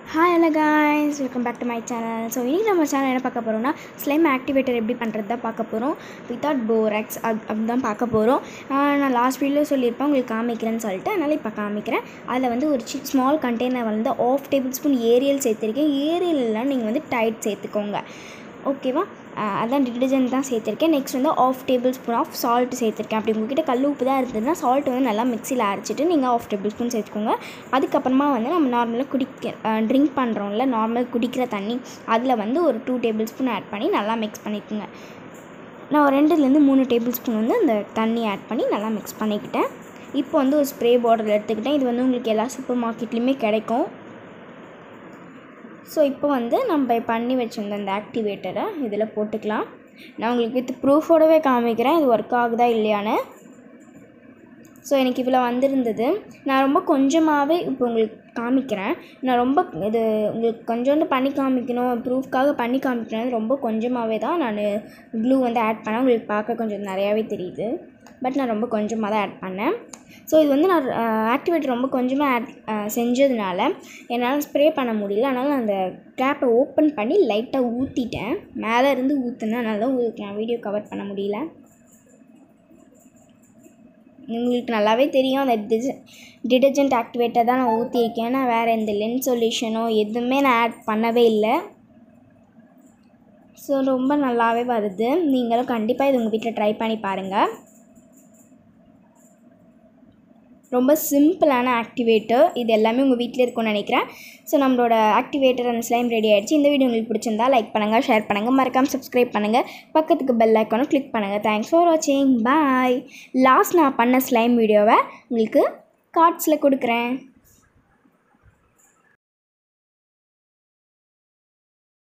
hi hello guys welcome back to my channel so இன்றைக்கி நம்ம channel என்ன பார்க்க போகிறோம்னா ஸ்லைம் ஆக்டிவேட்டர் எப்படி பண்ணுறது தான் பார்க்க போகிறோம் வித்தவுட் போராக்ஸ் அது அப்படி தான் பார்க்க போகிறோம் நான் லாஸ்ட் வீடியோ சொல்லியிருப்பேன் உங்களுக்கு காமிக்கிறேன்னு சொல்லிட்டு அதனால் இப்போ காமிக்கிறேன் அதில் வந்து ஒரு சி ஸ்மால் கண்டெய்னர் வந்து ஆஃப் டேபிள் ஸ்பூன் ஏரியல் சேர்த்துருக்கேன் ஏரியல்லாம் நீங்கள் வந்து டைட் சேர்த்துக்கோங்க ஓகேவா அஹ் அதான் டிடர்ஜென்ட் தான் சேர்த்துருக்கேன் நெக்ஸ்ட் வந்து half tablespoon of salt சேர்த்துருக்கேன் அப்படி உங்ககிட்ட கல் உப்பு தான் இருந்ததுன்னா சால்ட் வந்து நல்லா மிக்சியில் அரைச்சிட்டு நீங்கள் ஆஃப் டேபிள் ஸ்பூன் சேர்த்துக்கோங்க அதுக்கப்புறமா வந்து நம்ம நார்மலாக குடிக்க ட்ரிங்க் பண்ணுறோம்ல நார்மல் குடிக்கிற தண்ணி அதில் வந்து ஒரு டூ டேபிள் ஸ்பூன் ஆட் பண்ணி நல்லா மிக்ஸ் பண்ணிக்கோங்க நான் ஒரு ரெண்டுலேருந்து மூணு டேபிள் ஸ்பூன் வந்து அந்த தண்ணி ஆட் பண்ணி நல்லா மிக்ஸ் பண்ணிக்கிட்டேன் இப்போ வந்து ஒரு ஸ்ப்ரே பாட்டில் எடுத்துக்கிட்டேன் இது வந்து உங்களுக்கு எல்லா சூப்பர் மார்க்கெட்லேயுமே கிடைக்கும் ஸோ இப்போ வந்து நம்ம பண்ணி வச்சுருந்த அந்த ஆக்டிவேட்டரை இதில் போட்டுக்கலாம் நான் உங்களுக்கு வித் ப்ரூஃபோடவே காமிக்கிறேன் இது ஒர்க் ஆகுதா இல்லையான்னு ஸோ எனக்கு இவ்வளோ வந்திருந்தது நான் ரொம்ப கொஞ்சமாகவே இப்போ உங்களுக்கு காமிக்கிறேன் நான் ரொம்ப இது உங்களுக்கு கொஞ்சோண்டு பண்ணி காமிக்கணும் ப்ரூஃப்காக பண்ணி காமிக்கணும் ரொம்ப கொஞ்சமாகவே தான் நான் க்ளூ வந்து ஆட் பண்ணேன் உங்களுக்கு பார்க்க கொஞ்சம் நிறையாவே தெரியுது பட் நான் ரொம்ப கொஞ்சமாக தான் ஆட் பண்ணேன் ஸோ இது வந்து நான் ஆக்டிவேட்டர் ரொம்ப கொஞ்சமாக ஆட் செஞ்சதுனால என்னால் ஸ்ப்ரே பண்ண முடியல அதனால் நான் அந்த கேப்பை ஓப்பன் பண்ணி லைட்டாக ஊற்றிட்டேன் மேலே இருந்து ஊற்றுனேன் தான் உங்களுக்கு நான் வீடியோ கவர் பண்ண முடியல உங்களுக்கு நல்லாவே தெரியும் அந்த டிஜ டிடர்ஜென்ட் ஆக்டிவேட்டர் தான் நான் ஊற்றியிருக்கேன் நான் வேறு எந்த லென்ஸ் சொல்யூஷனோ எதுவுமே நான் ஆட் பண்ணவே இல்லை ஸோ ரொம்ப நல்லாவே வருது நீங்களும் கண்டிப்பாக இது உங்கள் வீட்டில் ட்ரை பண்ணி பாருங்கள் ரொம்ப சிம்பிளான ஆக்டிவேட்டர் இது எல்லாமே உங்கள் வீட்டில் இருக்கும்னு நினைக்கிறேன் ஸோ நம்மளோட ஆக்டிவேட்டர் அந்த ஸ்லைம் ரெடி ஆகிடுச்சு இந்த வீடியோ உங்களுக்கு பிடிச்சிருந்தா லைக் பண்ணுங்கள் ஷேர் பண்ணுங்கள் மறக்காமல் சப்ஸ்கிரைப் பண்ணுங்கள் பக்கத்துக்கு பெல் ஐக்கானும் கிளிக் பண்ணுங்கள் தேங்க்ஸ் ஃபார் வாட்சிங் பாய் லாஸ்ட் நான் பண்ண ஸ்லைம் வீடியோவை உங்களுக்கு கார்ட்ஸில் கொடுக்குறேன்